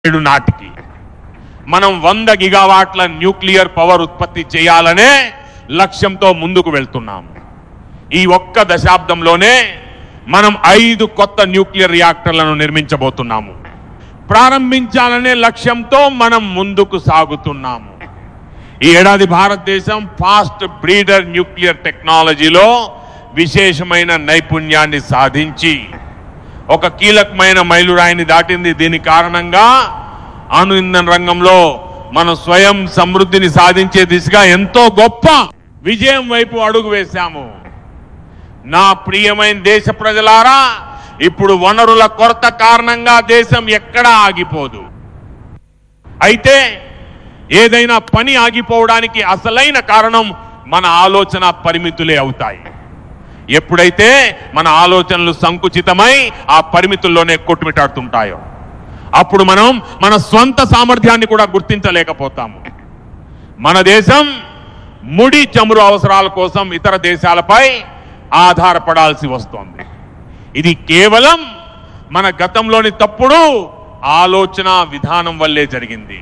ఏడు నాటికి మనం వంద గిగావాట్ల న్యూక్లియర్ పవర్ ఉత్పత్తి చేయాలనే లక్ష్యంతో ముందుకు వెళ్తున్నాం ఈ ఒక్క దశాబ్దంలోనే మనం ఐదు కొత్త న్యూక్లియర్ రియాక్టర్లను నిర్మించబోతున్నాము ప్రారంభించాలనే లక్ష్యంతో మనం ముందుకు సాగుతున్నాము ఈ ఏడాది భారతదేశం ఫాస్ట్ బ్రీడర్ న్యూక్లియర్ టెక్నాలజీలో విశేషమైన నైపుణ్యాన్ని సాధించి ఒక కీలకమైన మైలురాయిని దాటింది దీని కారణంగా అణు ఇంధన రంగంలో మనం స్వయం సమృద్ధిని సాధించే దిశగా ఎంతో గొప్ప విజయం వైపు అడుగు వేశాము నా ప్రియమైన దేశ ప్రజలారా ఇప్పుడు వనరుల కొరత కారణంగా దేశం ఎక్కడా ఆగిపోదు అయితే ఏదైనా పని ఆగిపోవడానికి అసలైన కారణం మన ఆలోచన పరిమితులే అవుతాయి ఎప్పుడైతే మన ఆలోచనలు సంకుచితమై ఆ పరిమితుల్లోనే కొట్టుమిటాడుతుంటాయో అప్పుడు మనం మన స్వంత సామర్థ్యాన్ని కూడా గుర్తించలేకపోతాము మన దేశం ముడి చమురు అవసరాల కోసం ఇతర దేశాలపై ఆధారపడాల్సి వస్తోంది ఇది కేవలం మన గతంలోని తప్పుడు ఆలోచన విధానం వల్లే జరిగింది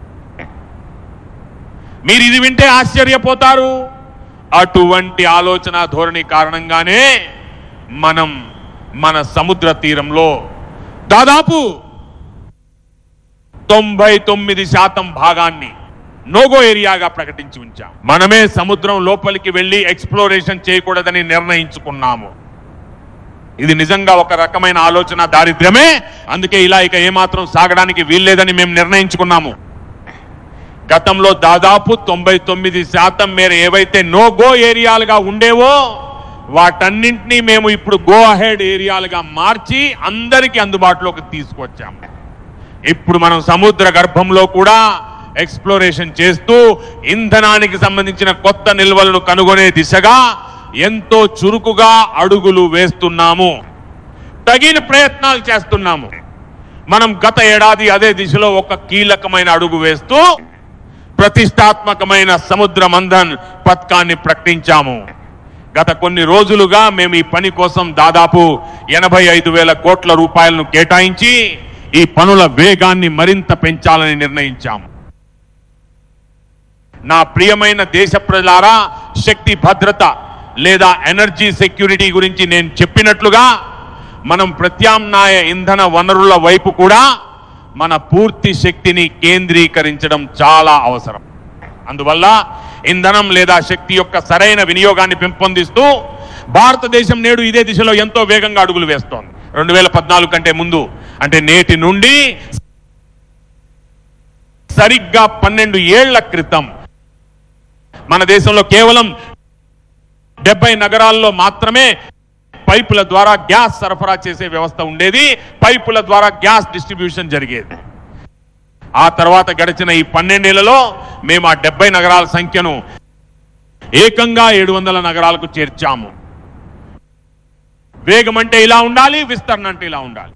మీరు ఇది వింటే ఆశ్చర్యపోతారు అటువంటి ఆలోచన ధోరణి కారణంగానే మనం మన సముద్ర తీరంలో దాదాపు తొంభై తొమ్మిది శాతం భాగాన్ని నోగో ఏరియాగా ప్రకటించి ఉంచాం మనమే సముద్రం లోపలికి వెళ్లి ఎక్స్ప్లోరేషన్ చేయకూడదని నిర్ణయించుకున్నాము ఇది నిజంగా ఒక రకమైన ఆలోచన దారిద్ర్యమే అందుకే ఇలా ఇక ఏమాత్రం సాగడానికి వీల్లేదని మేము నిర్ణయించుకున్నాము గతంలో దాదాపు తొంభై తొమ్మిది శాతం మేర ఏవైతే నో గో ఏరియాలుగా ఉండేవో వాటన్నింటినీ మేము ఇప్పుడు గో అహెడ్ ఏరియాలుగా మార్చి అందరికీ అందుబాటులోకి తీసుకొచ్చాము ఇప్పుడు మనం సముద్ర గర్భంలో కూడా ఎక్స్ప్లోరేషన్ చేస్తూ ఇంధనానికి సంబంధించిన కొత్త నిల్వలను కనుగొనే దిశగా ఎంతో చురుకుగా అడుగులు వేస్తున్నాము తగిన ప్రయత్నాలు చేస్తున్నాము మనం గత ఏడాది అదే దిశలో ఒక కీలకమైన అడుగు వేస్తూ ప్రతిష్టాత్మకమైన సముద్ర మంథన్ పథకాన్ని ప్రకటించాము గత కొన్ని రోజులుగా మేము ఈ పని కోసం దాదాపు ఎనభై ఐదు వేల కోట్ల రూపాయలను కేటాయించి ఈ పనుల వేగాన్ని మరింత పెంచాలని నిర్ణయించాము నా ప్రియమైన దేశ ప్రజలారా శక్తి భద్రత లేదా ఎనర్జీ సెక్యూరిటీ గురించి నేను చెప్పినట్లుగా మనం ప్రత్యామ్నాయ ఇంధన వనరుల వైపు కూడా మన పూర్తి శక్తిని కేంద్రీకరించడం చాలా అవసరం అందువల్ల ఇంధనం లేదా శక్తి యొక్క సరైన వినియోగాన్ని పెంపొందిస్తూ భారతదేశం నేడు ఇదే దిశలో ఎంతో వేగంగా అడుగులు వేస్తోంది రెండు వేల పద్నాలుగు కంటే ముందు అంటే నేటి నుండి సరిగ్గా పన్నెండు ఏళ్ల క్రితం మన దేశంలో కేవలం డెబ్బై నగరాల్లో మాత్రమే పైపుల ద్వారా గ్యాస్ సరఫరా చేసే వ్యవస్థ ఉండేది పైపుల ద్వారా గ్యాస్ డిస్ట్రిబ్యూషన్ జరిగేది ఆ తర్వాత గడిచిన ఈ పన్నెండేళ్లలో మేము ఆ డెబ్బై నగరాల సంఖ్యను ఏకంగా ఏడు వందల నగరాలకు చేర్చాము వేగం అంటే ఇలా ఉండాలి విస్తరణ అంటే ఇలా ఉండాలి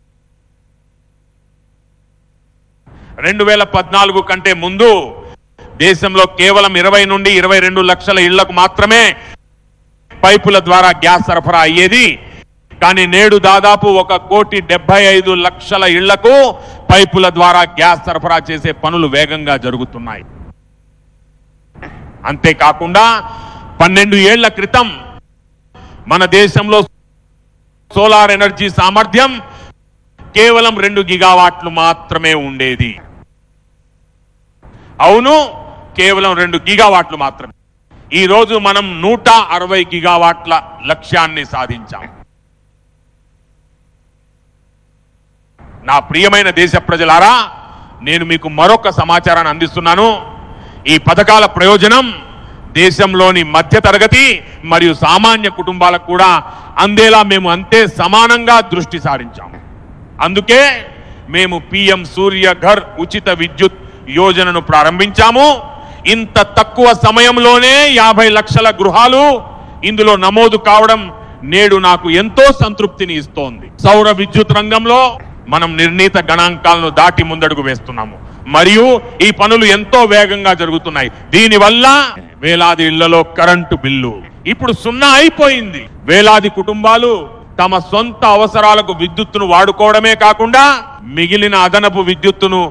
రెండు వేల పద్నాలుగు కంటే ముందు దేశంలో కేవలం ఇరవై నుండి ఇరవై రెండు లక్షల ఇళ్లకు మాత్రమే పైపుల ద్వారా గ్యాస్ సరఫరా అయ్యేది కానీ నేడు దాదాపు ఒక కోటి డెబ్బై ఐదు లక్షల ఇళ్లకు పైపుల ద్వారా గ్యాస్ సరఫరా చేసే పనులు వేగంగా జరుగుతున్నాయి అంతేకాకుండా పన్నెండు ఏళ్ల క్రితం మన దేశంలో సోలార్ ఎనర్జీ సామర్థ్యం కేవలం రెండు గిగావాట్లు మాత్రమే ఉండేది అవును కేవలం రెండు గిగావాట్లు మాత్రమే ఈ రోజు మనం నూట అరవై గిగావాట్ల లక్ష్యాన్ని సాధించాం నా ప్రియమైన దేశ ప్రజలారా నేను మీకు మరొక సమాచారాన్ని అందిస్తున్నాను ఈ పథకాల ప్రయోజనం దేశంలోని మధ్య తరగతి మరియు సామాన్య కుటుంబాలకు కూడా అందేలా మేము అంతే సమానంగా దృష్టి సారించాము అందుకే మేము పిఎం సూర్య ఘర్ ఉచిత విద్యుత్ యోజనను ప్రారంభించాము ఇంత తక్కువ సమయంలోనే యాభై లక్షల గృహాలు ఇందులో నమోదు కావడం నేడు నాకు ఎంతో సంతృప్తిని ఇస్తోంది సౌర విద్యుత్ రంగంలో మనం నిర్ణీత గణాంకాలను దాటి ముందడుగు వేస్తున్నాము మరియు ఈ పనులు ఎంతో వేగంగా జరుగుతున్నాయి దీనివల్ల వేలాది ఇళ్లలో కరెంటు బిల్లు ఇప్పుడు సున్నా అయిపోయింది వేలాది కుటుంబాలు తమ సొంత అవసరాలకు విద్యుత్తును వాడుకోవడమే కాకుండా మిగిలిన అదనపు విద్యుత్తును